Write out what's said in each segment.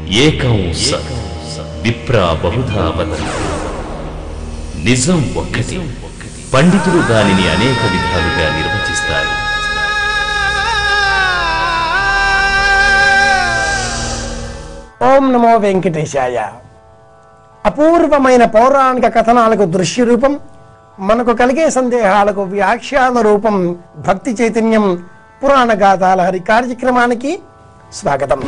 ఏకం సత్ విప్రా బహుధా వదంతి నిజం ఒక్కటి పండితులు దానిని అనేక విధాలుగా నిర్వచిస్తారు ఓం నమో వెంకటేశాయ అపూర్వమైన పౌరాణిక కథనాలకు దృశ్య రూపం మనకు కలిగే సందేహాలకు వ్యాఖ్యాన రూపం భక్తి చైతన్యం పురాణ గాథాల హరి కార్యక్రమానికి స్వాగతం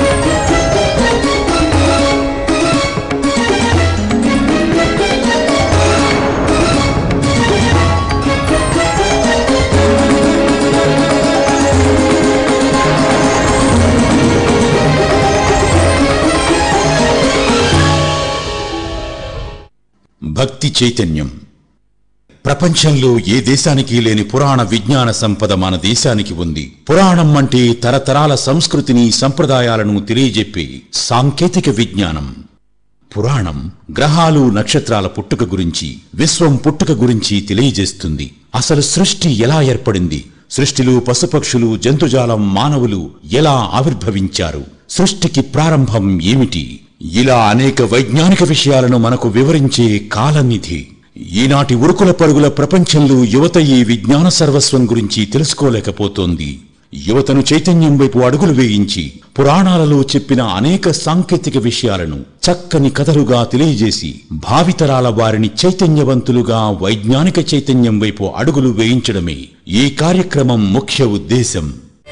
భక్తి చైతన్యం ప్రపంచంలో ఏ దేశానికి లేని పురాణ విజ్ఞాన సంపద మన దేశానికి ఉంది పురాణం అంటే తరతరాల సంస్కృతిని సంప్రదాయాలను తెలియజెప్పే సాంకేతిక విజ్ఞానం పురాణం గ్రహాలు నక్షత్రాల పుట్టుక గురించి విశ్వం పుట్టుక గురించి తెలియజేస్తుంది అసలు సృష్టి ఎలా ఏర్పడింది సృష్టిలో పశుపక్షులు జంతుజాలం మానవులు ఎలా ఆవిర్భవించారు సృష్టికి ప్రారంభం ఏమిటి ఇలా అనేక వైజ్ఞానిక విషయాలను మనకు వివరించే కాలనిధి ఈనాటి ఉరుకుల పరుగుల ప్రపంచంలో యువత ఈ విజ్ఞాన సర్వస్వం గురించి తెలుసుకోలేకపోతోంది యువతను చైతన్యం వైపు అడుగులు వేయించి పురాణాలలో చెప్పిన అనేక సాంకేతిక విషయాలను చక్కని కథలుగా తెలియజేసి భావితరాల వారిని చైతన్యవంతులుగా వైజ్ఞానిక చైతన్యం వైపు అడుగులు వేయించడమే ఈ కార్యక్రమం ముఖ్య ఉద్దేశం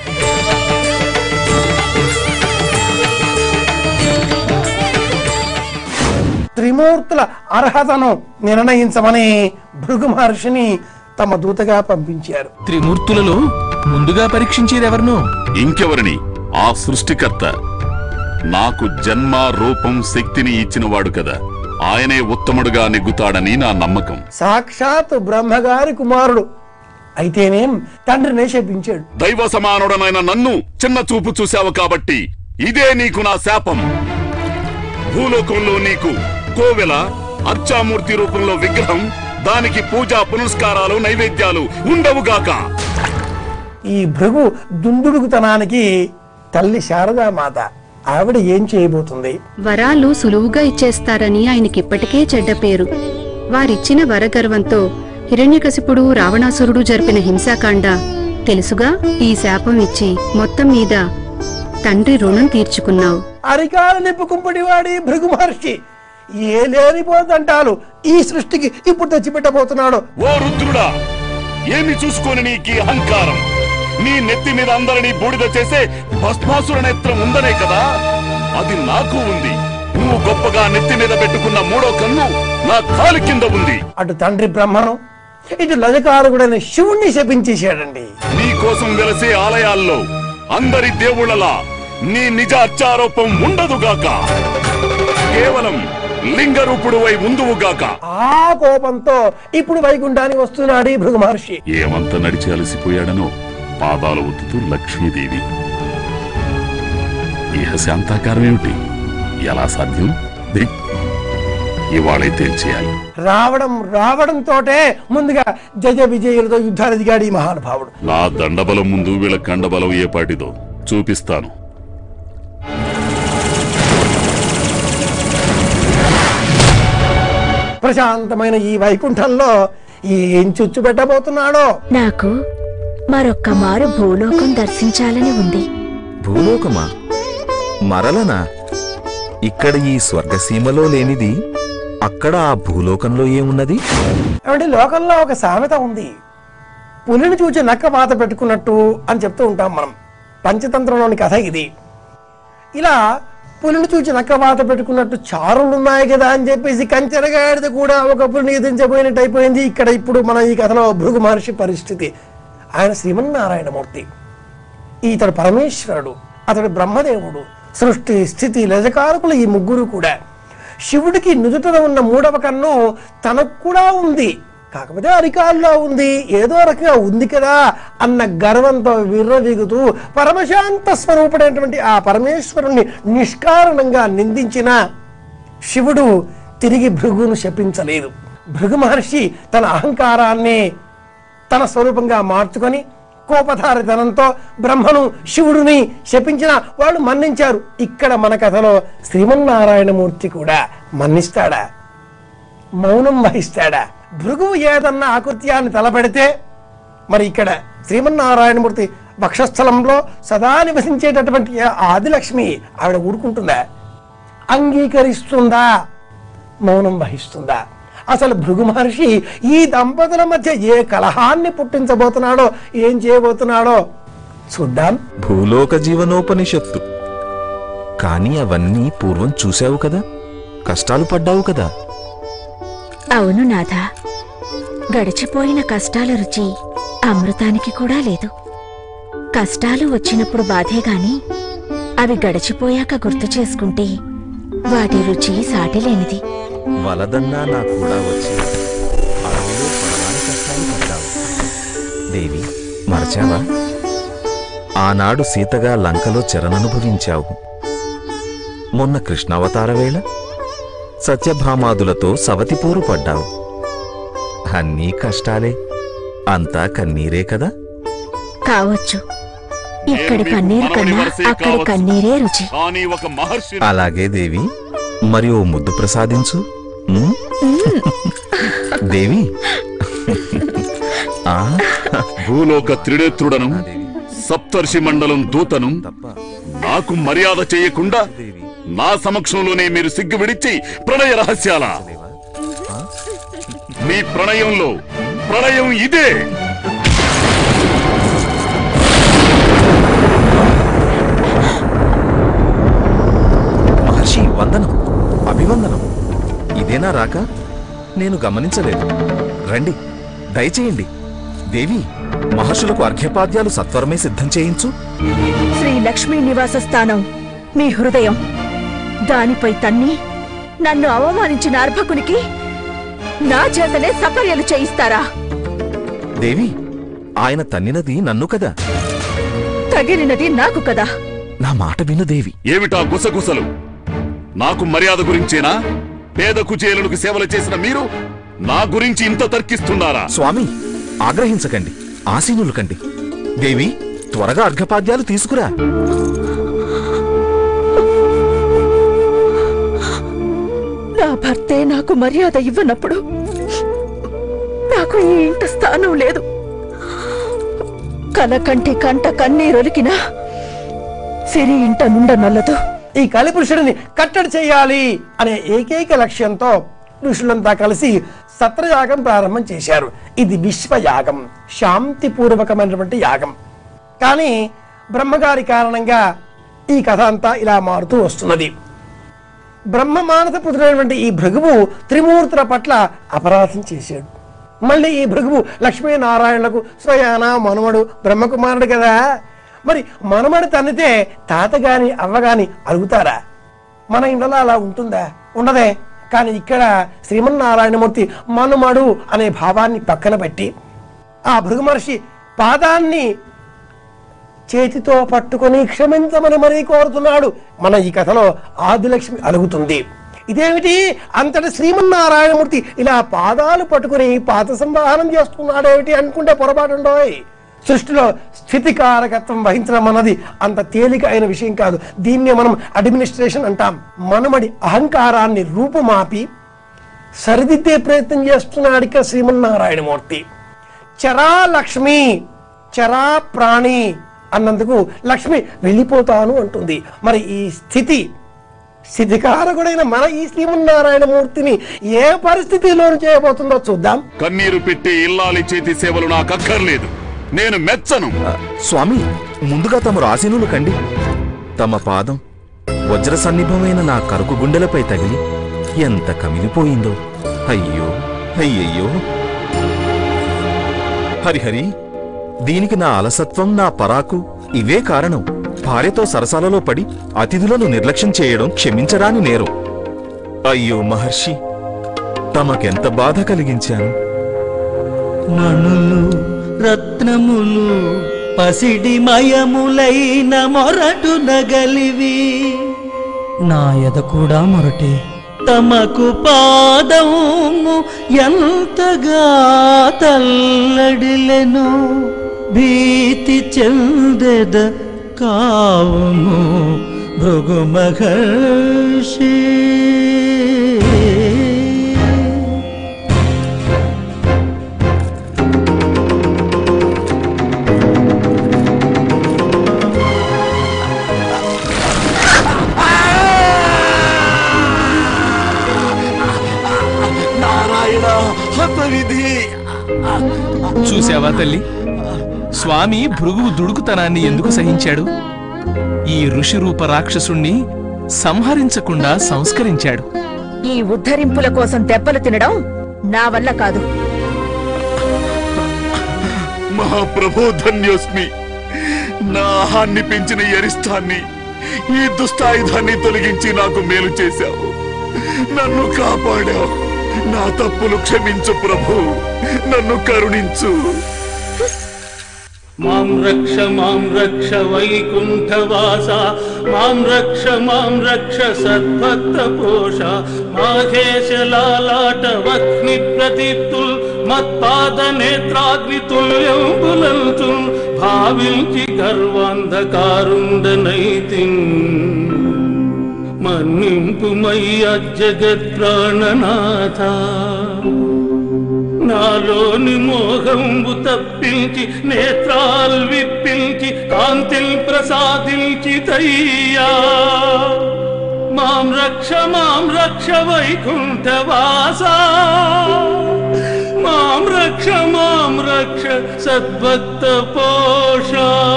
త్రిమూర్తుల అర్హతను నిర్ణయించమని భృగు మహర్షిని తమ దూతగా పంపించారు త్రిమూర్తులలో ముందుగా పరీక్షించేదెవరినో ఇంకెవరిని ఆ సృష్టికర్త నాకు జన్మ రూపం శక్తిని ఇచ్చినవాడు కదా ఆయనే ఉత్తముడుగా నెగ్గుతాడని నా నమ్మకం సాక్షాత్ బ్రహ్మగారి కుమారుడు అయితేనేం తండ్రినే శపించాడు దైవ సమానుడనైన నన్ను చిన్న చూపు చూశావు కాబట్టి ఇదే నీకు నా శాపం భూలోకంలో నీకు కోవెల అర్చామూర్తి రూపంలో విగ్రహం దానికి పూజా పునస్కారాలు నైవేద్యాలు ఉండవుగాక ఈ భృగు దుందుడుకుతనానికి తల్లి శారదామాత ఆవిడ ఏం చేయబోతుంది వరాలు సులువుగా ఇచ్చేస్తారని ఆయనకిప్పటికే చెడ్డ పేరు వారిచ్చిన వరగర్వంతో హిరణ్యకశిపుడు రావణాసురుడు జరిపిన హింసాకాండ తెలుసుగా ఈ శాపం ఇచ్చి మొత్తం మీద తండ్రి రుణం తీర్చుకున్నావు అరికాలు నిప్పుకుంపటి వాడి భృగు మహర్షి ఏ లేనిపోదంటాలు ఈ సృష్టికి ఇప్పుడు తెచ్చిపెట్టబోతున్నాడు ఓ రుద్రుడా ఏమి చూసుకొని నీకీ అహంకారం నీ నెత్తి మీద అందరినీ బూడిద చేసే భస్మాసుర నేత్రం ఉందనే కదా అది నాకు ఉంది నువ్వు గొప్పగా నెత్తి మీద పెట్టుకున్న మూడో కన్ను నా కాలు కింద ఉంది అటు తండ్రి బ్రహ్మను ఇటు లజకారకుడైన శివుణ్ణి శపించేశాడండి నీ కోసం వెలసే ఆలయాల్లో అందరి దేవుళ్ళలా నీ నిజ అత్యారోపం ఉండదుగాక కేవలం లింగరూపుడు వై ఉందువుగాక ఆ కోపంతో ఇప్పుడు వైకుంఠానికి వస్తున్నాడు ఈ భృగు మహర్షి ఏమంత నడిచి అలసిపోయాడనో పాదాలు ఒత్తుతూ లక్ష్మీదేవి ఇహ శాంతాకారం ఏమిటి ఎలా సాధ్యం దిక్ ఇవాళే తేల్చేయాలి రావడం రావడంతోటే ముందుగా జయ విజయులతో యుద్ధాలు దిగాడు ఈ మహానుభావుడు నా దండబలం ముందు వీళ్ళ కండబలం ఏ పాటిదో చూపిస్తాను ప్రశాంతమైన ఈ వైకుంఠంలో ఏం చుచ్చు పెట్టబోతున్నాడో నాకు మరొక్క మారు భూలోకం దర్శించాలని ఉంది భూలోకమా మరలనా ఇక్కడ ఈ స్వర్గసీమలో లేనిది అక్కడ ఆ భూలోకంలో ఏమున్నది ఏమంటే లోకంలో ఒక సామెత ఉంది పులిని చూచి నక్క వాత పెట్టుకున్నట్టు అని చెప్తూ ఉంటాం మనం పంచతంత్రంలోని కథ ఇది ఇలా పులిని చూచి నక్క వాత పెట్టుకున్నట్టు చారులు ఉన్నాయి కదా అని చెప్పేసి కంచెరగాడిద కూడా ఒకప్పుడు నిగదించబోయినట్టు అయిపోయింది ఇక్కడ ఇప్పుడు మన ఈ కథలో భృగు మహర్షి పరిస్థితి ఆయన శ్రీమన్నారాయణమూర్తి ఇతడు పరమేశ్వరుడు అతడు బ్రహ్మదేవుడు సృష్టి స్థితి లజకారకులు ఈ ముగ్గురు కూడా శివుడికి నుదుటన ఉన్న మూడవ కన్ను తనకు కూడా ఉంది కాకపోతే అరికాల్లో ఉంది ఏదో రకంగా ఉంది కదా అన్న గర్వంతో విర్రవీగుతూ పరమశాంత స్వరూపుడైనటువంటి ఆ పరమేశ్వరుణ్ణి నిష్కారణంగా నిందించిన శివుడు తిరిగి భృగును శపించలేదు భృగు మహర్షి తన అహంకారాన్ని తన స్వరూపంగా మార్చుకొని కోపధారితనంతో బ్రహ్మను శివుడిని శపించిన వాళ్ళు మన్నించారు ఇక్కడ మన కథలో శ్రీమన్నారాయణమూర్తి కూడా మన్నిస్తాడా మౌనం వహిస్తాడా భృగువు ఏదన్నా ఆకృత్యాన్ని తలపెడితే మరి ఇక్కడ శ్రీమన్నారాయణమూర్తి వక్షస్థలంలో సదా నివసించేటటువంటి ఆ ఆదిలక్ష్మి ఆవిడ ఊరుకుంటుందా అంగీకరిస్తుందా మౌనం వహిస్తుందా అసలు భృగు మహర్షి ఈ దంపతుల మధ్య ఏ కలహాన్ని పుట్టించబోతున్నాడో ఏం చేయబోతున్నాడో చూద్దాం భూలోక జీవనోపనిషత్తు కాని అవన్నీ పూర్వం చూశావు కదా కష్టాలు పడ్డావు కదా అవును నాథ గడిచిపోయిన కష్టాల రుచి అమృతానికి కూడా లేదు కష్టాలు వచ్చినప్పుడు బాధే గాని అవి గడిచిపోయాక గుర్తు చేసుకుంటే వాటి రుచి సాటిలేనిది వలదన్నా నా కూడా వచ్చి అడవిలో పడరాని కష్టాలు పడ్డావు దేవి మరచావా ఆనాడు సీతగా లంకలో చెరననుభవించావు మొన్న కృష్ణావతార వేళ సత్యభామాదులతో సవతిపోరు పడ్డావు అన్నీ కష్టాలే అంతా కన్నీరే కదా కావచ్చు ఇక్కడి నేను మీకు కన్నీరు మనవని కన్నా వరసే అక్కడి కావచ్చు. కన్నీరే రుచి కానీ ఒక మహర్షి అలాగే దేవి మరి ఓ ముద్దు ప్రసాదించు ఉమ్? దేవి ఆ భూలోక త్రినేత్రుడను దేవి సప్తర్షి మండలం దూతను తప్ప నాకు మర్యాద చేయకుండా దేవి నా సమక్షంలోనే మీరు సిగ్గు విడిచి ప్రణయ రహస్యాల లేవా? ఆ? మీ ప్రణయంలో ప్రళయం ఇదే మహర్షి వందనం అభివందనం ఇదేనా రాక నేను గమనించలేదు రండి దయచేయండి దేవి మహర్షులకు అర్ఘ్యపాద్యాలు సత్వరమే సిద్ధం చేయించు శ్రీ లక్ష్మీ నివాస స్థానం మీ హృదయం దానిపై తన్ని నన్ను అవమానించిన అర్భకునికి నా చేతనే సపర్యలు చేయిస్తారా దేవి ఆయన తన్నినది నన్ను కదా తగిలినది నాకు కదా నా మాట విను దేవి ఏమిటా గుసగుసలు నాకు మర్యాద గురించేనా పేద కుచేలులకు సేవలు చేసిన మీరు నా గురించి ఇంత తర్కిస్తున్నారా స్వామి ఆగ్రహించకండి ఆసీనులు కండి దేవి త్వరగా అర్ఘ్యపాద్యాలు తీసుకురా నా భర్తే నాకు మర్యాద ఇవ్వనప్పుడు నాకు ఈ ఇంట స్థానం లేదు కల కంటి కంట కన్నీరొలికినా సిరి ఇంట నుండ నల్లదు ఈ కలిపురుషుడిని కట్టడి చేయాలి అనే ఏకైక లక్ష్యంతో ఋషులంతా కలిసి సత్రయాగం ప్రారంభం చేశారు ఇది విశ్వయాగం శాంతిపూర్వకమైనటువంటి యాగం కానీ బ్రహ్మగారి కారణంగా ఈ కథ అంతా ఇలా మారుతూ వస్తున్నది బ్రహ్మ మానస పుత్రుడైనటువంటి ఈ భృగువు త్రిమూర్తుల పట్ల అపరాధం చేశాడు మళ్ళీ ఈ భృగువు లక్ష్మీనారాయణలకు స్వయాన మనుమడు బ్రహ్మకుమారుడు కదా మరి మనుమడు తన్నితే తాత గాని అవ్వ గాని అడుగుతారా మన ఇంట్లో అలా ఉంటుందా ఉండదే కానీ ఇక్కడ శ్రీమన్నారాయణమూర్తి మనుమడు అనే భావాన్ని పక్కన పెట్టి ఆ భృగు మహర్షి పాదాన్ని చేతితో పట్టుకొని క్షమించమని మరీ కోరుతున్నాడు మన ఈ కథలో ఆదిలక్ష్మి అలుగుతుంది ఇదేమిటి అంతటి శ్రీమన్నారాయణమూర్తి ఇలా పాదాలు పట్టుకుని పాత సంవాహనం చేస్తున్నాడేమిటి అనుకుంటే పొరపాటుండోయ్ సృష్టిలో స్థితికారకత్వం వహించడం అన్నది అంత తేలిక అయిన విషయం కాదు దీన్నే మనం అడ్మినిస్ట్రేషన్ అంటాం మనమడి అహంకారాన్ని రూపుమాపి సరిదిద్దే ప్రయత్నం చేస్తున్నాడు ఇక్కడ శ్రీమన్నారాయణమూర్తి చరా లక్ష్మి చరా ప్రాణి అన్నందుకు లక్ష్మి వెళ్ళిపోతాను అంటుంది మరి ఈ స్థితి స్థితికారకుడైన మన ఈ శ్రీమన్నారాయణమూర్తిని ఏ పరిస్థితిలోను చేయబోతుందో చూద్దాం కన్నీరు పెట్టి ఇల్లాలి చేతి సేవలు నాకు అక్కర్లేదు నేను మెచ్చను ఆ, స్వామి ముందుగా తమరు ఆసీనులు కండి తమ పాదం వజ్ర సన్నిభమైన నా కరుకు గుండెలపై తగిలి ఎంత కమిలిపోయిందో అయ్యో అయ్యయ్యో హరిహరి దీనికి నా అలసత్వం నా పరాకు ఇవే కారణం భార్యతో సరసాలలో పడి అతిథులను నిర్లక్ష్యం చేయడం క్షమించరాని నేరం అయ్యో మహర్షి తమకెంత బాధ కలిగించాను మణులు రత్నములు పసిడి మయములైన మొరటు నగలివి నా ఎద కూడా మొరటే తమకు పాదము ఎంతగా తల్లడిలెను భీతి చెందెద కావుము భృగు మహర్షి నారాయణ హతవిధి చూశావా తల్లి స్వామి భృగువు దుడుకుతనాన్ని ఎందుకు సహించాడు ఈ ఋషి రూప రాక్షసుణ్ణి సంహరించకుండా సంస్కరించాడు ఈ ఉద్ధరింపుల కోసం దెబ్బలు తినడం నా వల్ల కాదు మహాప్రభో ధన్యోస్మి నా ఆహాన్ని పెంచిన ఈ అరిష్టాన్ని ఈ దుష్టాయుధాన్ని తొలగించి నాకు మేలు చేశావు నన్ను కాపాడావు నా తప్పులు క్షమించు ప్రభు నన్ను కరుణించు మాం రక్ష మాం రక్ష వైకుంఠవాస మాం రక్ష మాం రక్ష సద్భక్త పోష మాఘేశ లాలాట వక్ని ప్రదీప్తుల్ మత్పాద నేత్రాగ్ని తుల్యంబులంతు భావించి గర్వాంధకారుండనైతి మన్నింపుమయ్య జగత్ ప్రాణనాథ నాలోని మోహంబు తప్పించి నేత్రాల్ విప్పించి కాంతిల్ ప్రసాదించి దయ్యా మాం రక్ష మాం రక్ష వైకుంఠవాస మాం రక్ష మాం రక్ష సద్భక్త పోష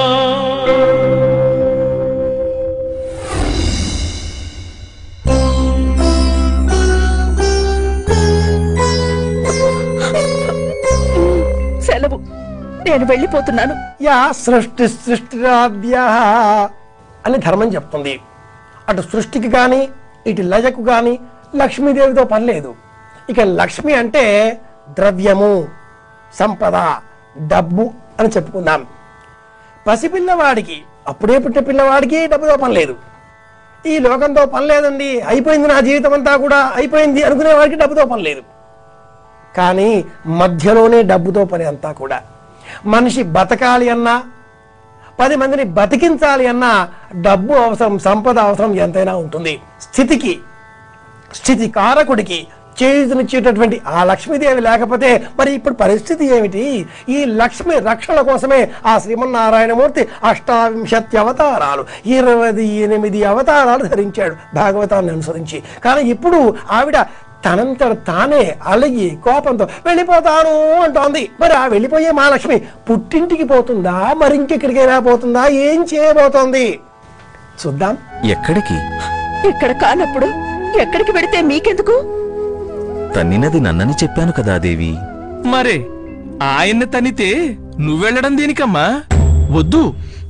సెలవు నేను వెళ్ళిపోతున్నాను యా సృష్టి సృష్టిరాద్య అని ధర్మం చెప్తుంది అటు సృష్టికి కానీ ఇటు లయకు కానీ లక్ష్మీదేవితో పని లేదు ఇక లక్ష్మి అంటే ద్రవ్యము సంపద డబ్బు అని చెప్పుకుందాం పసిపిల్లవాడికి అప్పుడే పుట్టిన పిల్లవాడికి డబ్బుతో పని లేదు ఈ లోకంతో పని లేదండి అయిపోయింది నా జీవితం అంతా కూడా అయిపోయింది అనుకునే వాడికి డబ్బుతో పని లేదు కానీ మధ్యలోనే డబ్బుతో పని అంతా కూడా మనిషి బతకాలి అన్నా పది మందిని బతికించాలి అన్నా డబ్బు అవసరం సంపద అవసరం ఎంతైనా ఉంటుంది స్థితికి స్థితి కారకుడికి చేయునిచ్చేటటువంటి ఆ లక్ష్మీదేవి లేకపోతే మరి ఇప్పుడు పరిస్థితి ఏమిటి ఈ లక్ష్మి రక్షణ కోసమే ఆ శ్రీమన్నారాయణమూర్తి అష్టావింశతి అవతారాలు ఇరవై ఎనిమిది అవతారాలు ధరించాడు భాగవతాన్ని అనుసరించి కానీ ఇప్పుడు ఆవిడ తనంతట తానే అలిగి కోపంతో వెళ్ళిపోతాను అంటోంది మరి ఆ వెళ్ళిపోయే మహాలక్ష్మి పుట్టింటికి పోతుందా మరి ఇంకెక్కడికైనా పోతుందా ఏం చేయబోతోంది చూద్దాం ఎక్కడికి ఇక్కడ కానప్పుడు ఎక్కడికి వెడితే మీకెందుకు తన్నినది నన్నని చెప్పాను కదా దేవి మరే ఆయన్ని తనితే నువ్వెళ్ళడం దేనికమ్మా వద్దు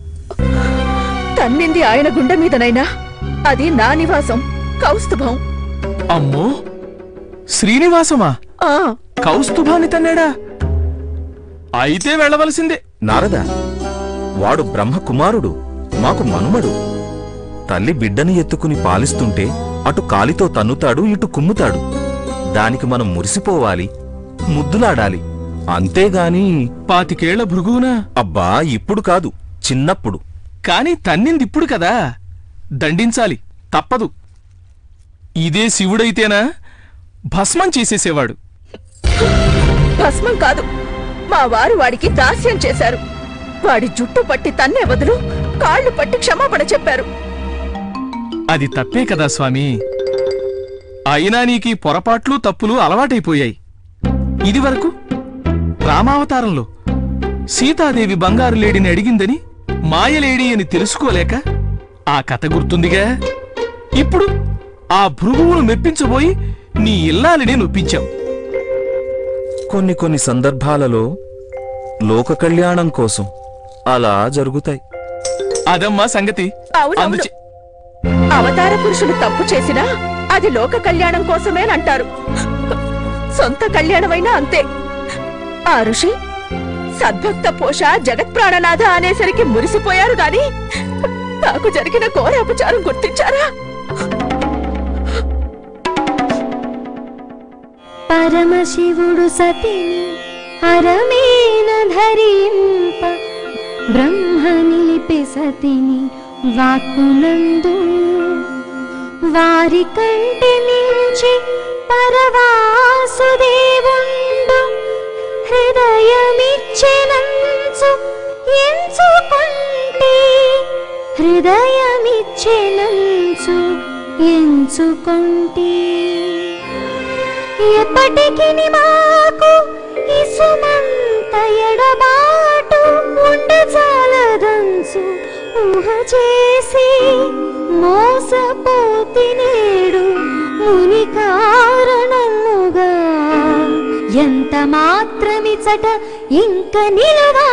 తన్నింది ఆయన గుండె మీదనైనా అది నా నివాసం కౌస్తుభం అమ్మో శ్రీనివాసమా ఆ కౌస్తుభాన్ని తన్నాడా అయితే వెళ్ళవలసిందే నారద వాడు బ్రహ్మ కుమారుడు మాకు మనుమడు తల్లి బిడ్డని ఎత్తుకుని పాలిస్తుంటే అటు కాలితో తన్నుతాడు ఇటు కుమ్ముతాడు దానికి మనం మురిసిపోవాలి ముద్దులాడాలి అంతేగాని పాతికేళ్ల భృగువునా అబ్బా ఇప్పుడు కాదు చిన్నప్పుడు కాని తన్నిందిప్పుడు కదా దండించాలి తప్పదు ఇదే శివుడైతేనా భస్మం చేసేసేవాడు భస్మం కాదు మా వారు వాడికి దాస్యం చేశారు వాడి జుట్టు పట్టి తన్నే వదులు కాళ్ళు పట్టి క్షమాపణ చెప్పారు అది తప్పే కదా స్వామి అయినా నీకీ పొరపాట్లు తప్పులు అలవాటైపోయాయి ఇదివరకు రామావతారంలో సీతాదేవి బంగారు లేడిని అడిగిందని మాయలేడి అని తెలుసుకోలేక ఆ కథ గుర్తుందిగా ఇప్పుడు ఆ భృగువును మెప్పించబోయి నీ ఇల్లాలిని నొప్పించావు కొన్ని కొన్ని సందర్భాలలో లోక కళ్యాణం కోసం అలా జరుగుతాయి అదమ్మా సంగతి అవునవును అందుచే అవతార పురుషులు తప్పు చేసినా అది లోక కళ్యాణం కోసమేనంటారు సొంత కళ్యాణమైనా అంతే ఆ ఋషి సద్భక్త పోష జగత్ప్రాణనాథ అనేసరికి మురిసిపోయారు గాని నాకు జరిగిన ఘోరాపచారం గుర్తించారా పరమశివుడు సతిని హరమేన ధరింప బ్రహ్మ నిలిపే సతిని వాక్కునందు వారి కంటి మించి పరవాసుదేవుండు హృదయమిచ్చెనంచు ఎంచుకుంటే హృదయమిచ్చెనంచు ఎంచుకుంటే ఎప్పటికి మాకు ఇసుమంత ఎడబాటు ఉండజాలదంచు ఊహ చేసి మోసపోతి నేడు ముని కారణముగా ఎంత మాత్రమిచట ఇంక నిలవా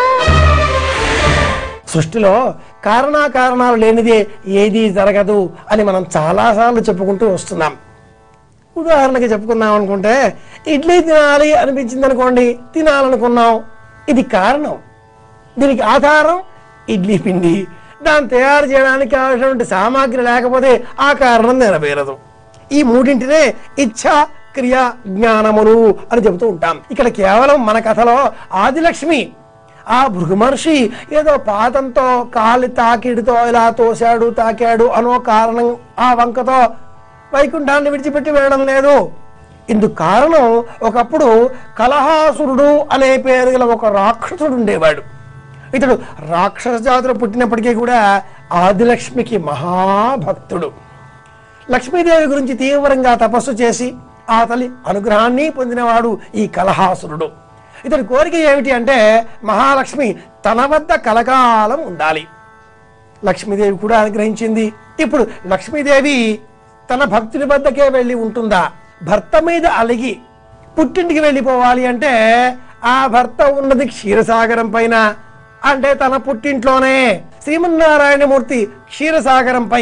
సృష్టిలో కారణాకారణాలు లేనిదే ఏదీ జరగదు అని మనం చాలాసార్లు చెప్పుకుంటూ వస్తున్నాం ఉదాహరణకి చెప్పుకుందాం అనుకుంటే ఇడ్లీ తినాలి అనిపించింది అనుకోండి తినాలనుకున్నాం ఇది కారణం దీనికి ఆధారం ఇడ్లీ పిండి దాన్ని తయారు చేయడానికి కావాల్సినటువంటి సామాగ్రి లేకపోతే ఆ కారణం నెరవేరదు ఈ మూడింటినే ఇచ్ఛ క్రియ జ్ఞానములు అని చెబుతూ ఉంటాం ఇక్కడ కేవలం మన కథలో ఆదిలక్ష్మి ఆ భృగు మహర్షి ఏదో పాదంతో కాలి తాకిడితో ఇలా తోశాడు తాకాడు అనో కారణం ఆ వంకతో వైకుంఠాన్ని విడిచిపెట్టి వెళ్ళడం లేదు ఇందుకు కారణం ఒకప్పుడు కలహాసురుడు అనే పేరు గల ఒక రాక్షసుడు ఉండేవాడు ఇతడు రాక్షస జాతిలో పుట్టినప్పటికీ కూడా ఆదిలక్ష్మికి మహాభక్తుడు లక్ష్మీదేవి గురించి తీవ్రంగా తపస్సు చేసి ఆ తల్లి అనుగ్రహాన్ని పొందినవాడు ఈ కలహాసురుడు ఇతడి కోరిక ఏమిటి అంటే మహాలక్ష్మి తన వద్ద కలకాలం ఉండాలి లక్ష్మీదేవి కూడా అనుగ్రహించింది ఇప్పుడు లక్ష్మీదేవి తన భక్తుని వద్దకే వెళ్ళి ఉంటుందా భర్త మీద అలిగి పుట్టింటికి వెళ్ళిపోవాలి అంటే ఆ భర్త ఉన్నది క్షీరసాగరం పైన అంటే తన పుట్టింట్లోనే శ్రీమన్నారాయణమూర్తి క్షీరసాగరంపై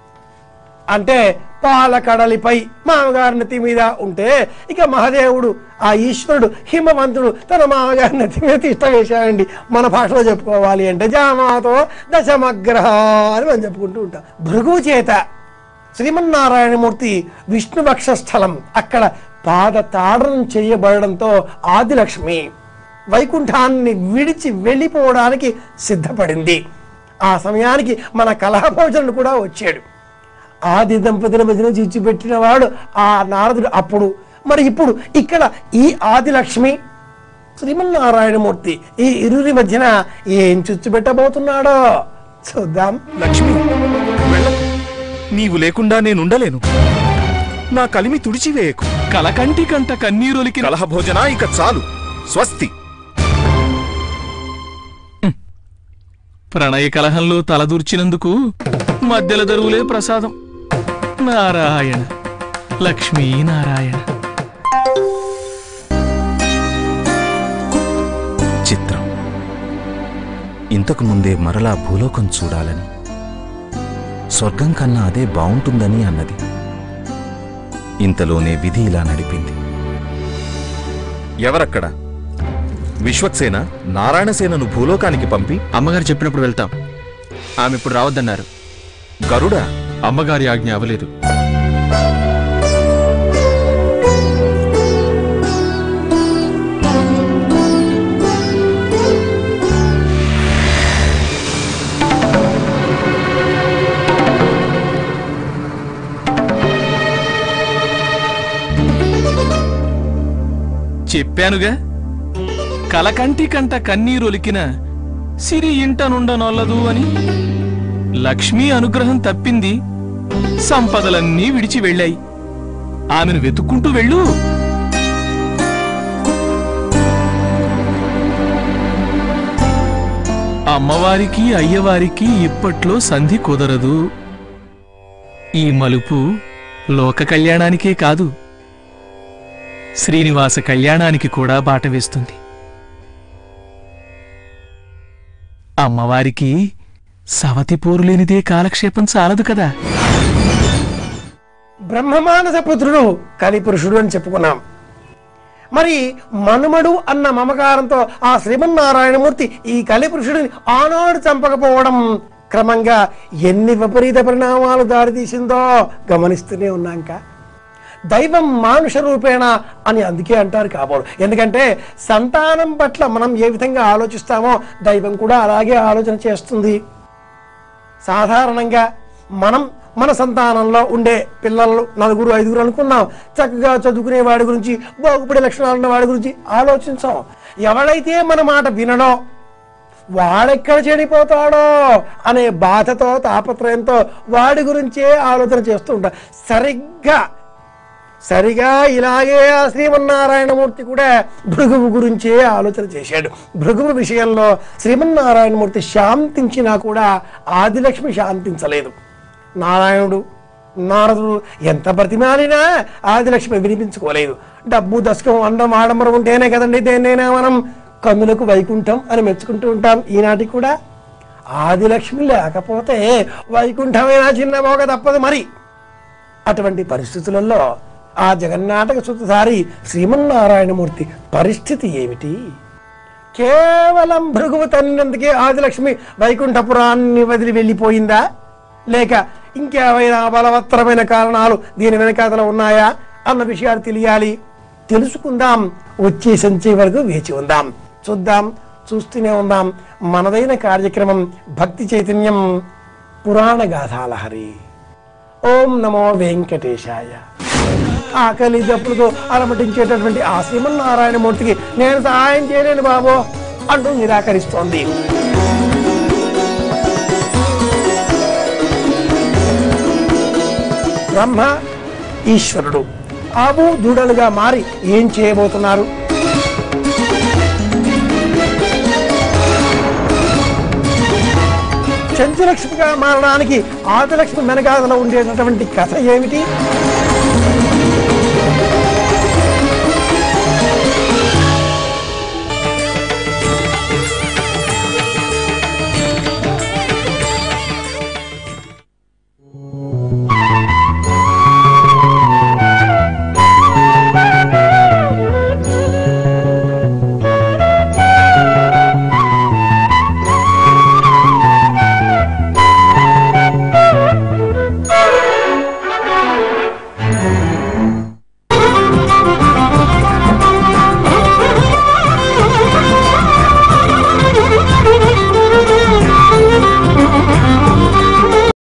అంటే పాలకడలిపై మామగారి నెత్తి మీద ఉంటే ఇక మహాదేవుడు ఆ ఈశ్వరుడు హిమవంతుడు తన మామగారి నెత్తి మీద తిష్ట వేశాడండి మన భాషలో చెప్పుకోవాలి అంటే జామాతో దశమగ్రహ అని మనం చెప్పుకుంటూ ఉంటాం భృగు చేత శ్రీమన్నారాయణమూర్తి విష్ణు వక్షస్థలం అక్కడ పాద తాడనం చేయబడడంతో ఆదిలక్ష్మి వైకుంఠాన్ని విడిచి వెళ్ళిపోవడానికి సిద్ధపడింది ఆ సమయానికి మన కలహభోజనుడు కూడా వచ్చాడు ఆది దంపతుల మధ్యన చిచ్చుపెట్టిన వాడు ఆ నారదుడు అప్పుడు మరి ఇప్పుడు ఇక్కడ ఈ ఆదిలక్ష్మి శ్రీమన్నారాయణమూర్తి ఈ ఇరువురి మధ్యన ఏం చుచ్చు పెట్టబోతున్నాడో చూద్దాం లక్ష్మి వెళ్ళకు నీవు లేకుండా నేనుండలేను నా కలిమి తుడిచివేయకు కలకంటి కంట కన్నీరులికి కలహ భోజన ఇక చాలు స్వస్తి ప్రణయ కలహంలో తలదూర్చినందుకు మధ్యల దరువులే ప్రసాదం నారాయణ లక్ష్మీ నారాయణ చిత్రం ఇంతకు ముందే మరలా భూలోకం చూడాలని స్వర్గం కన్నా అదే బావుంటుందని అన్నది ఇంతలోనే విధి ఇలా నడిపింది ఎవరక్కడ విశ్వక్సేన నారాయణసేనను భూలోకానికి పంపి అమ్మగారు చెప్పినప్పుడు వెళ్తాం ఆమె ఇప్పుడు రావద్దన్నారు గరుడ అమ్మగారి ఆజ్ఞ అవ్వలేదు చెప్పానుగా కలకంటి కంట కన్నీరొలికిన సిరి ఇంట నుండనొల్లదు అని లక్ష్మీ అనుగ్రహం తప్పింది సంపదలన్నీ విడిచి వెళ్ళాయి ఆమెను వెతుక్కుంటూ వెళ్ళు అమ్మవారికి అయ్యవారికి ఇప్పట్లో సంధి కుదరదు ఈ మలుపు లోక కళ్యాణానికే కాదు శ్రీనివాస కళ్యాణానికి కూడా బాట వేస్తుంది అమ్మవారికి సవతి పోరు లేనిదే కాలక్షేపం చాలదు కదా బ్రహ్మమానస పుత్రుడు కలిపురుషుడు అని చెప్పుకున్నాం మరి మనుమడు అన్న మమకారంతో ఆ శ్రీమన్నారాయణమూర్తి ఈ కలిపురుషుడిని ఆనాడు చంపకపోవడం క్రమంగా ఎన్ని విపరీత పరిణామాలు దారితీసిందో గమనిస్తూనే ఉన్నాంక దైవం మానుష రూపేణ అని అందుకే అంటారు కాబోలు ఎందుకంటే సంతానం పట్ల మనం ఏ విధంగా ఆలోచిస్తామో దైవం కూడా అలాగే ఆలోచన చేస్తుంది సాధారణంగా మనం మన సంతానంలో ఉండే పిల్లలు నలుగురు ఐదుగురు అనుకున్నాం చక్కగా చదువుకునే వాడి గురించి బాగుపడే లక్షణాలు ఉన్న వాడి గురించి ఆలోచించాం ఎవడైతే మన మాట వినడో వాడెక్కడ చెడిపోతాడో అనే బాధతో తాపత్రయంతో వాడి గురించే ఆలోచన చేస్తూ ఉంటాం సరిగ్గా సరిగా ఇలాగే ఆ శ్రీమన్నారాయణమూర్తి కూడా భృగువు గురించే ఆలోచన చేశాడు భృగువు విషయంలో శ్రీమన్నారాయణమూర్తి శాంతించినా కూడా ఆదిలక్ష్మి శాంతించలేదు నారాయణుడు నారదుడు ఎంత బ్రతిమాలినా ఆదిలక్ష్మి వినిపించుకోలేదు డబ్బు దశకం అందం ఆడంబరం ఉంటేనే కదండి దేన్నైనా మనం కన్నులకు వైకుంఠం అని మెచ్చుకుంటూ ఉంటాం ఈనాటికి కూడా ఆదిలక్ష్మి లేకపోతే వైకుంఠమైనా చిన్న మోగ తప్పదు మరి అటువంటి పరిస్థితులలో ఆ జగన్నాటక సుతధారి శ్రీమన్నారాయణమూర్తి పరిస్థితి ఏమిటి కేవలం భృగువు తన్నందుకే ఆదిలక్ష్మి వైకుంఠపురాన్ని వదిలి వెళ్ళిపోయిందా లేక ఇంకేమైనా బలవత్తరమైన కారణాలు దీని వెనకాతల ఉన్నాయా అన్న విషయాలు తెలియాలి తెలుసుకుందాం వచ్చే సంచే వరకు వేచి ఉందాం చూద్దాం చూస్తూనే ఉందాం మనదైన కార్యక్రమం భక్తి చైతన్యం పురాణ గాథాలహరి ఓం నమో వెంకటేశాయ ఆకలి దప్పులతో అలమటించేటటువంటి ఆ శ్రీమన్నారాయణమూర్తికి నేను సహాయం చేయలేను బాబు అంటూ నిరాకరిస్తోంది బ్రహ్మ ఈశ్వరుడు ఆవు దూడలుగా మారి ఏం చేయబోతున్నారు చంచలక్ష్మిగా మారడానికి ఆదిలక్ష్మి మెనగాదలో ఉండేటటువంటి కథ ఏమిటి